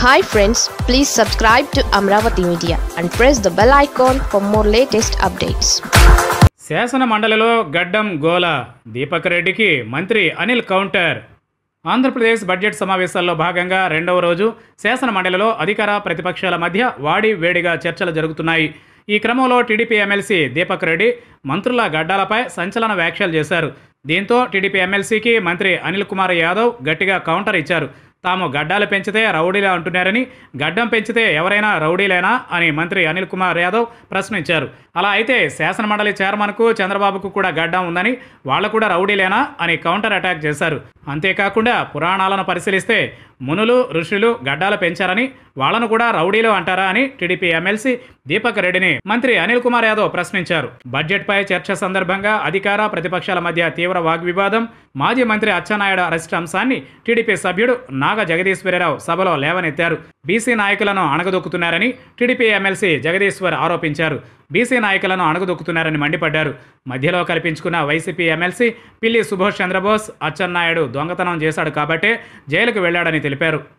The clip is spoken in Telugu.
hi friends please subscribe to Amaravati media and press the bell icon for more latest updates శాసన మండలిలో గడ్డం గోల దీపక్ రెడ్డికి మంత్రి అనిల్ కౌంటర్ ఆంధ్రప్రదేశ్ బడ్జెట్ సమావేశాల్లో భాగంగా రెండవ రోజు శాసన మండలిలో అధికార ప్రతిపక్షాల మధ్య వాడి వేడిగా చర్చలు జరుగుతున్నాయి ఈ క్రమంలో టీడీపీ ఎమ్మెల్సీ దీపక్ రెడ్డి మంత్రుల గడ్డాలపై సంచలన వ్యాఖ్యలు చేశారు దీంతో టీడీపీ ఎమ్మెల్సీకి మంత్రి అనిల్ కుమార్ యాదవ్ గట్టిగా కౌంటర్ ఇచ్చారు తాము గడ్డాలు పెంచితే రౌడీలా అంటున్నారని గడ్డం పెంచితే ఎవరైనా రౌడీలేనా అని మంత్రి అనిల్ కుమార్ యాదవ్ ప్రశ్నించారు అలా అయితే శాసనమండలి చైర్మన్కు చంద్రబాబుకు కూడా గడ్డం ఉందని వాళ్ళు కూడా రౌడీలేనా అని కౌంటర్ అటాక్ చేశారు అంతేకాకుండా పురాణాలను పరిశీలిస్తే మునులు ఋషులు గడ్డాలు పెంచారని వాళ్ళను కూడా రౌడీలు అంటారా అని టీడీపీ ఎమ్మెల్సీ దీపక్ రెడ్డిని మంత్రి అనిల్ కుమార్ యాదవ్ ప్రశ్నించారు బడ్జెట్పై చర్చ సందర్భంగా అధికార ప్రతిపక్షాల మధ్య తీవ్ర వాగ్వివాదం మాజీ మంత్రి అచ్చెన్నాయుడు అరెస్ట్ అంశాన్ని టీడీపీ సభ్యుడు నాగ జగదీశ్వరరావు సభలో లేవనెత్తారు బీసీ నాయకులను అణగదొక్కుతున్నారని టీడీపీ ఎమ్మెల్సీ జగదీశ్వర్ ఆరోపించారు బీసీ నాయకులను అణగదొక్కుతున్నారని మండిపడ్డారు మధ్యలో కల్పించుకున్న వైసీపీ ఎమ్మెల్సీ పిల్లి సుభాష్ చంద్రబోస్ అచ్చెన్నాయుడు దొంగతనం చేశాడు కాబట్టే జైలుకు వెళ్లాడని తెలిపారు